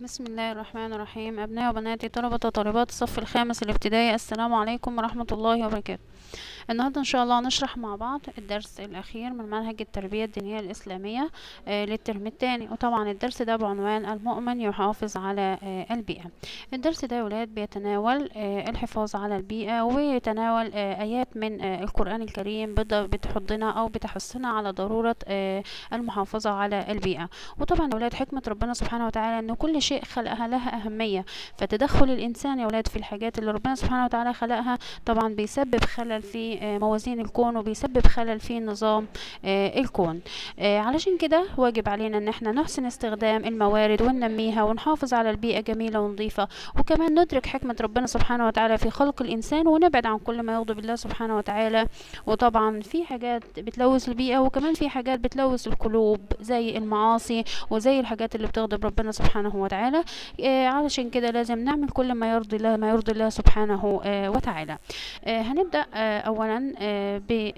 بسم الله الرحمن الرحيم أبناء وبناتي طلبة وطالبات الصف الخامس الابتدائي السلام عليكم ورحمة الله وبركاته النهاردة إن شاء الله نشرح مع بعض الدرس الأخير من منهج التربية الدينية الإسلامية آه للترم الثاني وطبعا الدرس ده بعنوان المؤمن يحافظ على آه البيئة الدرس ده يا ولاد بيتناول آه الحفاظ على البيئة ويتناول آه آيات من آه القرآن الكريم بت- بتحضنا أو بتحثنا على ضرورة آه المحافظة على البيئة وطبعا يا ولاد حكمة ربنا سبحانه وتعالى ان كل شيء خلقها لها أهمية فتدخل الإنسان يا ولاد في الحاجات اللي ربنا سبحانه وتعالى خلقها طبعا بيسبب خلل في آه، موازين الكون وبيسبب خلل في نظام آه، الكون آه، علشان كده واجب علينا ان احنا نحسن استخدام الموارد وننميها ونحافظ على البيئة جميلة ونظيفة وكمان ندرك حكمة ربنا سبحانه وتعالى في خلق الإنسان ونبعد عن كل ما يغضب الله سبحانه وتعالى وطبعا في حاجات بتلوث البيئة وكمان في حاجات بتلوث القلوب زي المعاصي وزي الحاجات اللي بتغضب ربنا سبحانه وتعالى آه، علشان كده لازم نعمل كل ما يرضي الله ما يرضي الله سبحانه آه، وتعالى آه، هنبدأ آه، أولا آه،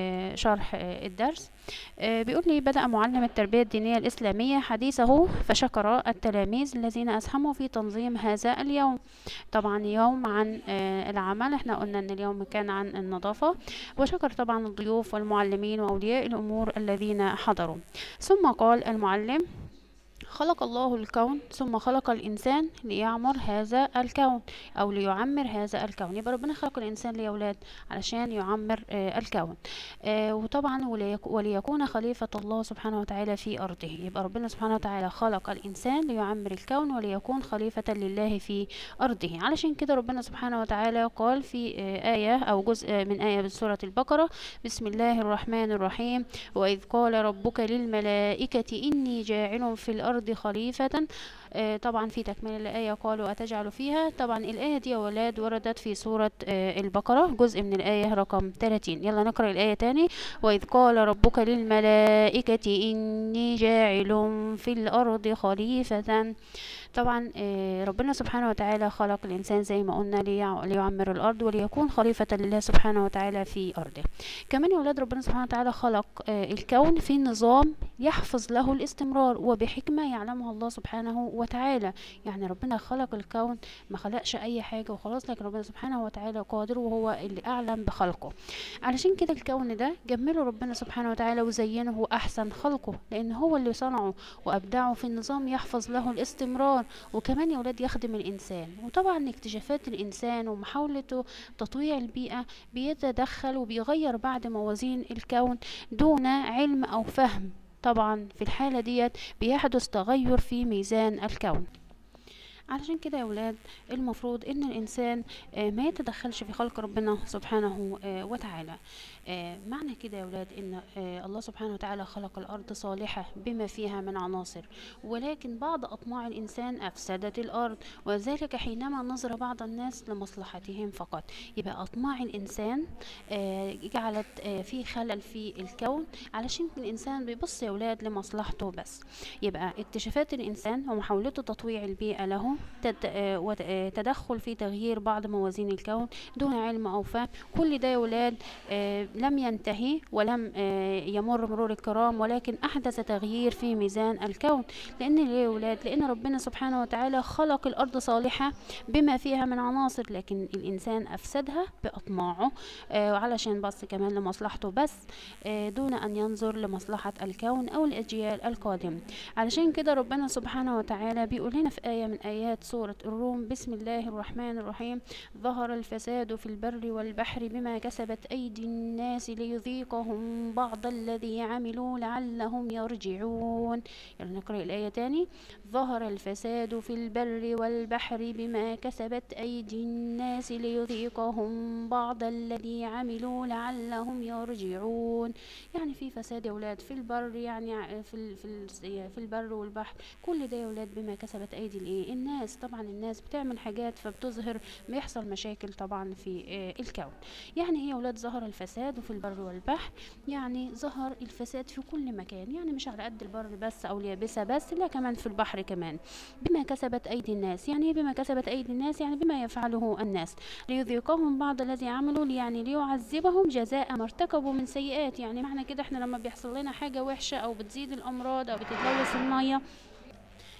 بشرح آه، الدرس آه، بيقول لي بدأ معلم التربية الدينية الإسلامية حديثه فشكر التلاميذ الذين أسهموا في تنظيم هذا اليوم طبعا يوم عن آه، العمل احنا قلنا ان اليوم كان عن النظافة وشكر طبعا الضيوف والمعلمين وأولياء الأمور الذين حضروا ثم قال المعلم خلق الله الكون ثم خلق الإنسان ليعمر هذا الكون أو ليعمر هذا الكون يبقى ربنا خلق الإنسان ليه يا ولاد علشان يعمر آه الكون آه وطبعا وليك- وليكون خليفة الله سبحانه وتعالى في أرضه يبقى ربنا سبحانه وتعالى خلق الإنسان ليعمر الكون وليكون خليفة لله في أرضه علشان كده ربنا سبحانه وتعالى قال في آه آية أو جزء من آية من سورة البقرة بسم الله الرحمن الرحيم وإذ قال ربك للملائكة إني جاعل في الأرض خليفة آه، طبعا في تكمل الآية قالوا أتجعل فيها طبعا الآية دي يا ولاد وردت في سورة آه، البقرة جزء من الآية رقم 30 يلا نقرأ الآية تاني وإذ قال ربك للملائكة إني جاعل في الأرض خليفة طبعا آه، ربنا سبحانه وتعالى خلق الإنسان زي ما قلنا ليع- ليعمر الأرض وليكون خليفة لله سبحانه وتعالى في أرضه كمان يا ولاد ربنا سبحانه وتعالى خلق آه، الكون في نظام يحفظ له الاستمرار وبحكمة يعلمها الله سبحانه وتعالى يعني ربنا خلق الكون ما خلقش أي حاجة وخلاص لكن ربنا سبحانه وتعالى قادر وهو اللي أعلم بخلقه علشان كده الكون ده جمله ربنا سبحانه وتعالى وزينه أحسن خلقه لأن هو اللي صنعه وأبدعه في النظام يحفظ له الاستمرار وكمان يا ولاد يخدم الإنسان وطبعا اكتشافات الإنسان ومحاولته تطويع البيئة بيتدخل وبيغير بعد موازين الكون دون علم أو فهم طبعا في الحالة ديت بيحدث تغير في ميزان الكون علشان كده يا ولاد المفروض ان الانسان آه، ما يتدخلش في خلق ربنا سبحانه آه، وتعالى آه، معنى كده يا ولاد ان آه، الله سبحانه وتعالى خلق الارض صالحة بما فيها من عناصر ولكن بعض اطماع الانسان افسدت الارض وذلك حينما نظر بعض الناس لمصلحتهم فقط يبقى اطماع الانسان آه، جعلت آه، في خلل في الكون علشان الانسان بيبص يا ولاد لمصلحته بس يبقى اكتشافات الإنسان ومحاولته تطويع البيئة له تد- آه، وت- آه، تدخل في تغيير بعض موازين الكون دون علم أو فهم كل ده يا ولاد آه، لم ينتهي ولم آه، يمر مرور الكرام ولكن أحدث تغيير في ميزان الكون لأن ليه يا ولاد لأن ربنا سبحانه وتعالى خلق الأرض صالحة بما فيها من عناصر لكن الإنسان أفسدها بأطماعه آه، وعلشان بس كمان لمصلحته بس آه، دون أن ينظر لمصلحة الكون أو الأجيال القادمة علشان كده ربنا سبحانه وتعالى بيقول لنا في آية من آيات سورة الروم بسم الله الرحمن الرحيم ظهر الفساد في البر والبحر بما كسبت أيدي الناس ليذيقهم بعض الذي عملوا لعلهم يرجعون يلا نقرأ الآية تاني ظهر الفساد في البر والبحر بما كسبت أيدي الناس ليذيقهم بعض الذي عملوا لعلهم يرجعون يعني في فساد يا ولاد في البر يعني ع- في ال- في ال- في البر والبحر كل ده يا ولاد بما كسبت ايدي الايه الناس طبعا الناس بتعمل حاجات فبتظهر بيحصل مشاكل طبعا في آه، الكون يعني ايه يا ولاد ظهر الفساد في البر والبحر يعني ظهر الفساد في كل مكان يعني مش على قد البر بس او اليابسه بس لا كمان في البحر كمان بما كسبت ايدي الناس يعني ايه بما كسبت ايدي الناس يعني بما يفعله الناس ليذيقهم بعض الذي عملوا يعني ليعذبهم جزاء ما ارتكبوا من سيئات يعني معنى كده احنا لما بيحصل لنا حاجة وحشة او بتزيد الامراض او بتتلوث المية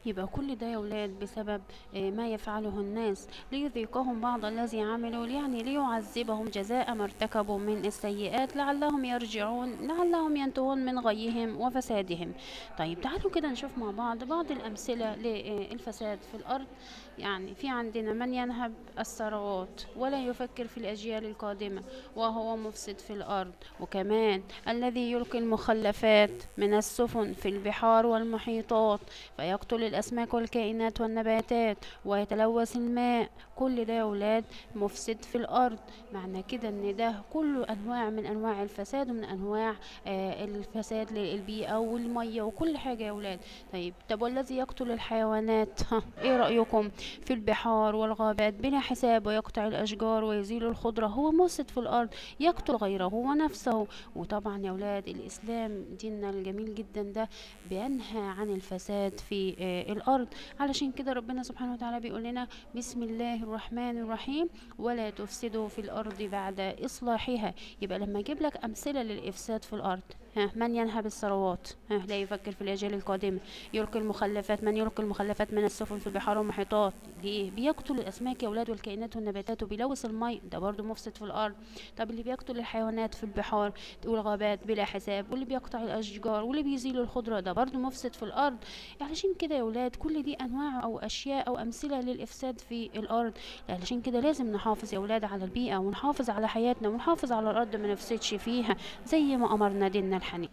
يبقى كل ده يا ولاد بسبب آه، ما يفعله الناس ليذيقهم بعض الذي عملوا يعني ليعذبهم جزاء ما ارتكبوا من السيئات لعلهم يرجعون لعلهم ينتهون من غيهم وفسادهم طيب تعالوا كده نشوف مع بعض بعض الأمثلة للفساد في الأرض يعني في عندنا من ينهب الثروات ولا يفكر في الأجيال القادمة وهو مفسد في الأرض وكمان الذي يلقي المخلفات من السفن في البحار والمحيطات فيقتل الأسماك والكائنات والنباتات ويتلوث الماء كل ده يا ولاد مفسد في الأرض معنى كده إن ده كله أنواع من أنواع الفساد ومن أنواع آه الفساد للبيئة والمية وكل حاجة يا ولاد طيب طب والذي يقتل الحيوانات ها إيه رأيكم في البحار والغابات بلا حساب ويقطع الأشجار ويزيل الخضرة هو مفسد في الأرض يقتل غيره ونفسه وطبعا يا ولاد الإسلام ديننا الجميل جدا ده بينهى عن الفساد في آه الأرض علشان كده ربنا سبحانه وتعالى بيقول لنا بسم الله الرحمن الرحيم ولا تفسدوا في الأرض بعد إصلاحها يبقى لما أجيب لك أمثلة للإفساد في الأرض ها من ينهب الثروات ها لا يفكر في الأجيال القادمة يلقي المخلفات من يلقي المخلفات من السفن في البحار والمحيطات ليه بيقتل الأسماك يا أولاد والكائنات والنباتات وبيلوث المي ده برضو مفسد في الأرض طب اللي بيقتل الحيوانات في البحار والغابات بلا حساب واللي بيقطع الأشجار واللي بيزيل الخضرة ده برضو مفسد في الأرض علشان كده يا أولاد كل دي أنواع أو أشياء أو أمثلة للإفساد في الأرض علشان كده لازم نحافظ يا أولاد على البيئة ونحافظ على حياتنا ونحافظ على الأرض ما نفسدش فيها زي ما أمرنا ديننا الحنيف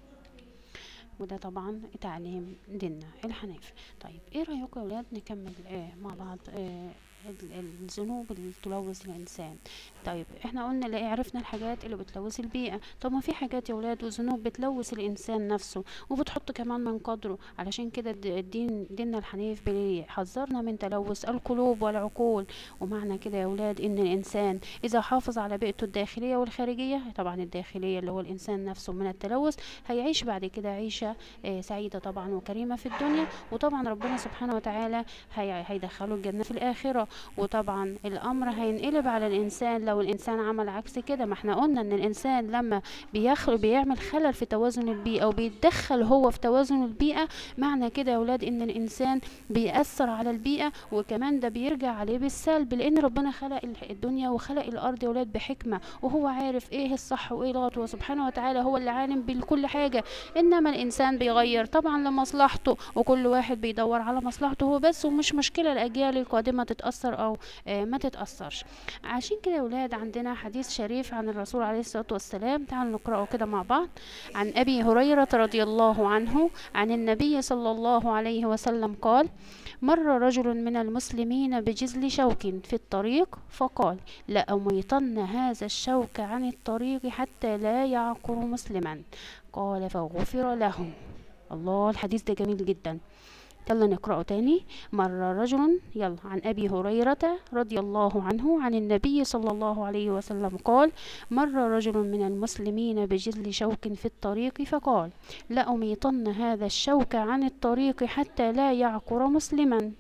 وده طبعا تعليم ديننا الحنيف طيب ايه رايكم يا ولاد نكمل آه مع بعض آه الذنوب اللي تلوث الانسان طيب احنا قلنا لا عرفنا الحاجات اللي بتلوث البيئه طب ما في حاجات يا ولاد وذنوب بتلوث الانسان نفسه وبتحط كمان من قدره علشان كده الدين ديننا الحنيف بيحذرنا من تلوث القلوب والعقول ومعنى كده يا ولاد ان الانسان اذا حافظ على بيئته الداخليه والخارجيه طبعا الداخليه اللي هو الانسان نفسه من التلوث هيعيش بعد كده عيشه آه سعيده طبعا وكريمه في الدنيا وطبعا ربنا سبحانه وتعالى هي هيدخله الجنه في الاخره وطبعا الامر هينقلب على الانسان لو الانسان عمل عكس كده ما احنا قلنا ان الانسان لما بيخل بيعمل خلل في توازن البيئه وبيتدخل هو في توازن البيئه معنى كده يا اولاد ان الانسان بيأثر على البيئه وكمان ده بيرجع عليه بالسلب لان ربنا خلق الدنيا وخلق الارض يا اولاد بحكمه وهو عارف ايه الصح وايه الغلط وسبحانه وتعالى هو اللي عالم بكل حاجه انما الانسان بيغير طبعا لمصلحته وكل واحد بيدور على مصلحته هو بس ومش مشكله الاجيال القادمه تتاثر او ما تتاثرش عشان كده يا ولاد عندنا حديث شريف عن الرسول عليه الصلاه والسلام تعالوا نقراه كده مع بعض عن ابي هريره رضي الله عنه عن النبي صلى الله عليه وسلم قال مر رجل من المسلمين بجزل شوك في الطريق فقال لأميطن هذا الشوك عن الطريق حتى لا يعقر مسلما قال فغفر له الله الحديث ده جميل جدا يلا نقرأه تاني مر رجل يلا عن أبي هريرة رضي الله عنه عن النبي صلى الله عليه وسلم قال مر رجل من المسلمين بجذل شوك في الطريق فقال لأميطن هذا الشوك عن الطريق حتى لا يعقر مسلما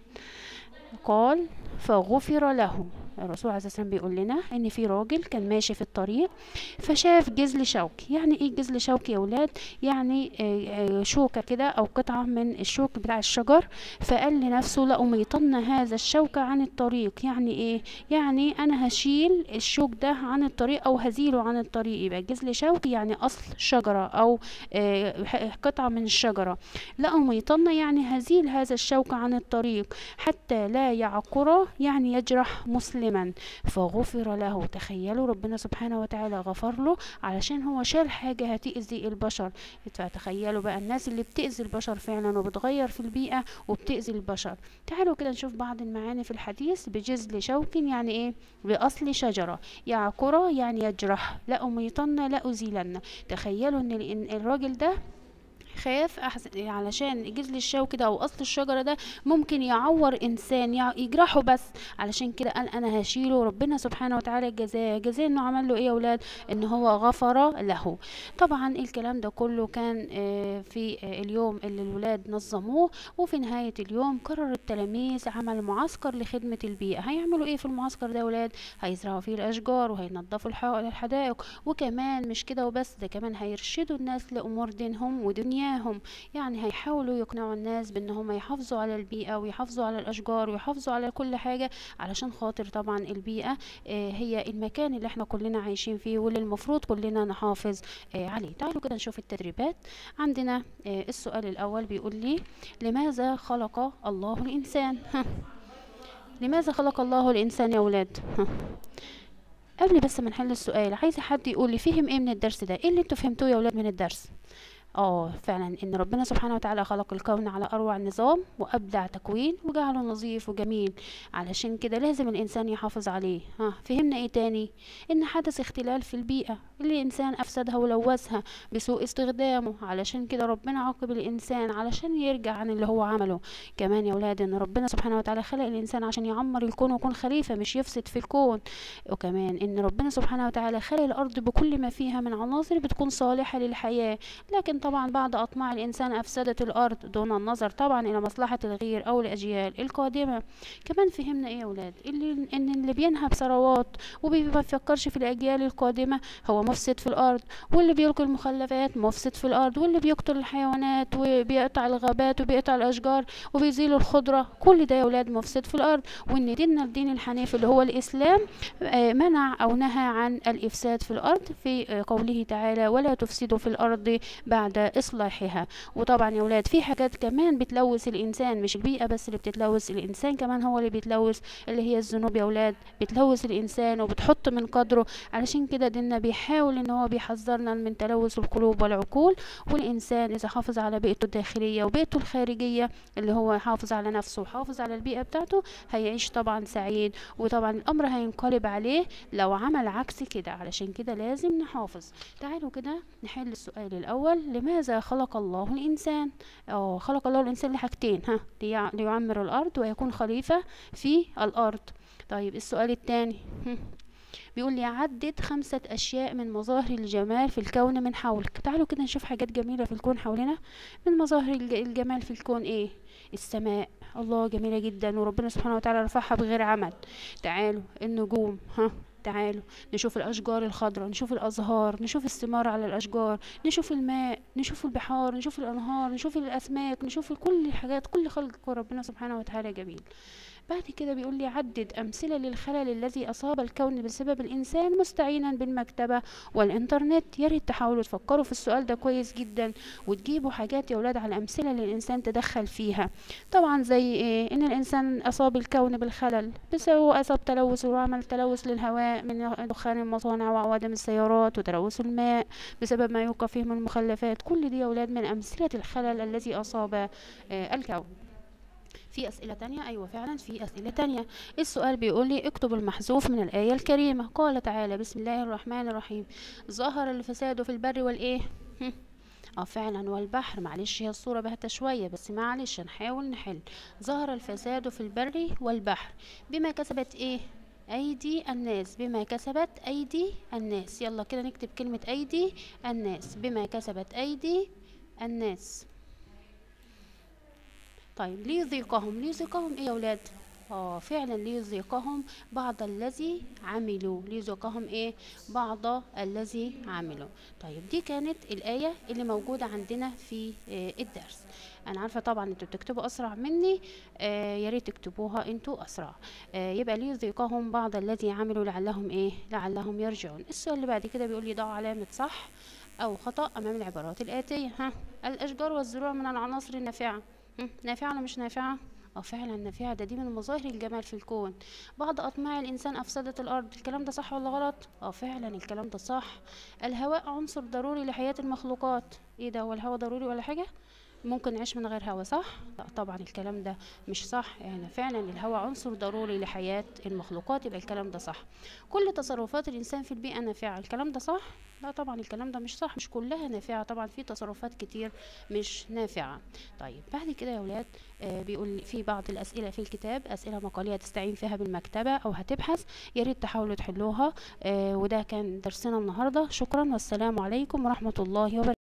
قال فغفر له الرسول عليه الصلاه والسلام بيقول لنا ان في راجل كان ماشي في الطريق فشاف جزل شوك يعني ايه جزل شوك يا ولاد يعني شوكه كده او قطعه من الشوك بتاع الشجر فقال لنفسه لأميطن هذا الشوك عن الطريق يعني ايه يعني انا هشيل الشوك ده عن الطريق او هزيله عن الطريق يبقى جزل شوك يعني اصل شجره او قطعه من الشجره لأميطن يعني هزيل هذا الشوك عن الطريق حتى لا يعقر يعني يجرح مسلم مسلما فغفر له تخيلوا ربنا سبحانه وتعالى غفر له علشان هو شال حاجة هتأذي البشر فتخيلوا بقى الناس اللي بتأذي البشر فعلا وبتغير في البيئة وبتأذي البشر تعالوا كده نشوف بعض المعاني في الحديث بجزل شوك يعني ايه بأصل شجرة يعقر يعني يجرح لا أميطن لا أزيلن تخيلوا ان الراجل ده خاف أحسن علشان جزل الشوك ده او اصل الشجره ده ممكن يعور انسان يجرحه بس علشان كده قال انا هشيله ربنا سبحانه وتعالى جزاه جزاه انه عمل له ايه يا اولاد ان هو غفر له طبعا الكلام ده كله كان في اليوم اللي الولاد نظموه وفي نهايه اليوم قرر التلاميذ عمل معسكر لخدمه البيئه هيعملوا ايه في المعسكر ده يا ولاد هيزرعوا فيه الاشجار وهينضفوا الحدائق وكمان مش كده وبس ده كمان هيرشدوا الناس لامور دينهم ودنيا معاهم يعني هيحاولوا يقنعوا الناس بان هم يحافظوا على البيئة ويحافظوا على الاشجار ويحافظوا على كل حاجة علشان خاطر طبعا البيئة آه، هي المكان اللي احنا كلنا عايشين فيه واللي المفروض كلنا نحافظ آه، عليه تعالوا كده نشوف التدريبات عندنا آه، السؤال الاول بيقول لي لماذا خلق الله الانسان ها. لماذا خلق الله الانسان يا ولاد ها. قبل بس ما نحل السؤال عايزه حد يقول لي فهم ايه من الدرس ده ايه اللي انتوا فهمتوه يا ولاد من الدرس اه فعلا ان ربنا سبحانه وتعالى خلق الكون على اروع نظام وابدع تكوين وجعله نظيف وجميل علشان كده لازم الانسان يحافظ عليه ها فهمنا ايه تاني ان حدث اختلال في البيئة اللي الانسان افسدها ولوثها بسوء استخدامه علشان كده ربنا عاقب الانسان علشان يرجع عن اللي هو عمله كمان يا ولاد ان ربنا سبحانه وتعالى خلق الانسان عشان يعمر الكون ويكون خليفة مش يفسد في الكون وكمان ان ربنا سبحانه وتعالى خلق الارض بكل ما فيها من عناصر بتكون صالحة للحياة لكن طبعا بعد أطماع الإنسان أفسدت الأرض دون النظر طبعا إلى مصلحة الغير أو الأجيال القادمة كمان فهمنا إيه يا ولاد اللي إن اللي بينهب ثروات وما بيفكرش في الأجيال القادمة هو مفسد في الأرض واللي بيلقي المخلفات مفسد في الأرض واللي بيقتل الحيوانات وبيقطع الغابات وبيقطع الأشجار وبيزيل الخضرة كل ده يا ولاد مفسد في الأرض وإن ديننا الدين الحنيف اللي هو الإسلام آه، منع أو نهى عن الإفساد في الأرض في آه، قوله تعالى ولا تفسدوا في الأرض بعد إصلاحها وطبعا يا ولاد في حاجات كمان بتلوث الإنسان مش البيئة بس اللي بتتلوث الإنسان كمان هو اللي بيتلوث اللي هي الذنوب يا ولاد بتلوث الإنسان وبتحط من قدره علشان كده ديننا بيحاول إن هو بيحذرنا من تلوث القلوب والعقول والإنسان إذا حافظ على بيئته الداخلية وبيئته الخارجية اللي هو يحافظ على نفسه وحافظ على البيئة بتاعته هيعيش طبعا سعيد وطبعا الأمر هينقلب عليه لو عمل عكس كده علشان كده لازم نحافظ تعالوا كده نحل السؤال الأول لماذا خلق الله الإنسان اه خلق الله الإنسان لحاجتين ها ليع- ليعمر الأرض ويكون خليفة في الأرض طيب السؤال الثاني بيقول لي عدد خمسة أشياء من مظاهر الجمال في الكون من حولك تعالوا كده نشوف حاجات جميلة في الكون حولنا من مظاهر الج- الجمال في الكون ايه السماء الله جميلة جدا وربنا سبحانه وتعالى رفعها بغير عمل تعالوا النجوم ها تعالوا نشوف الأشجار الخضراء نشوف الأزهار نشوف الثمار على الأشجار نشوف الماء نشوف البحار نشوف الأنهار نشوف الأسماك نشوف كل الحاجات كل خلق ربنا سبحانه وتعالى جميل بعد كده بيقول لي عدد أمثلة للخلل الذي أصاب الكون بسبب الإنسان مستعينا بالمكتبة والإنترنت يا ريت تحاولوا تفكروا في السؤال ده كويس جدا وتجيبوا حاجات يا ولاد على أمثلة اللي الإنسان تدخل فيها طبعا زي إيه إن الإنسان أصاب الكون بالخلل بسبب أصاب تلوث وعمل تلوث للهواء من دخان المصانع وعوادم السيارات وتلوث الماء بسبب ما يوقع فيه من المخلفات كل دي يا ولاد من أمثلة الخلل الذي أصاب آه، الكون في أسئلة تانية أيوة فعلا في أسئلة تانية السؤال بيقول لي اكتب المحذوف من الآية الكريمة قال تعالى بسم الله الرحمن الرحيم ظهر الفساد في البر والإيه هم. اه فعلا والبحر معلش هي الصورة باهتة شوية بس معلش هنحاول نحل ظهر الفساد في البر والبحر بما كسبت ايه أيدي الناس بما كسبت أيدي الناس يلا كده نكتب كلمة أيدي الناس بما كسبت أيدي الناس طيب ليذيقهم ليذيقهم ايه يا ولاد اه فعلا ليذيقهم بعض الذي عملوا ليذيقهم ايه بعض الذي عملوا طيب دي كانت الآية اللي موجودة عندنا في آه الدرس انا عارفة طبعا انتوا بتكتبوا اسرع مني آه يا ريت تكتبوها انتوا اسرع آه يبقى ليذيقهم بعض الذي عملوا لعلهم ايه لعلهم يرجعون السؤال اللي بعد كده بيقول لي ضع علامة صح او خطأ امام العبارات الآتية ها الاشجار والزروع من العناصر النافعة هم، نافعة ولا مش نافعة؟ اه فعلا نافعة ده دي من مظاهر الجمال في الكون بعض أطماع الإنسان أفسدت الأرض الكلام ده صح ولا غلط؟ اه فعلا الكلام ده صح الهواء عنصر ضروري لحياة المخلوقات ايه ده هو الهواء ضروري ولا حاجة؟ ممكن نعيش من غير هواء صح؟ لا طبعا الكلام ده مش صح يعني فعلا الهواء عنصر ضروري لحياة المخلوقات يبقى الكلام ده صح كل تصرفات الإنسان في البيئة نافعة الكلام ده صح؟ لا طبعا الكلام ده مش صح مش كلها نافعة طبعا في تصرفات كتير مش نافعة طيب بعد كده يا ولاد آه بيقول في بعض الأسئلة في الكتاب أسئلة مقالية تستعين فيها بالمكتبة أو هتبحث يا ريت تحاولوا تحلوها آه وده كان درسنا النهاردة شكرا والسلام عليكم ورحمة الله وبركاته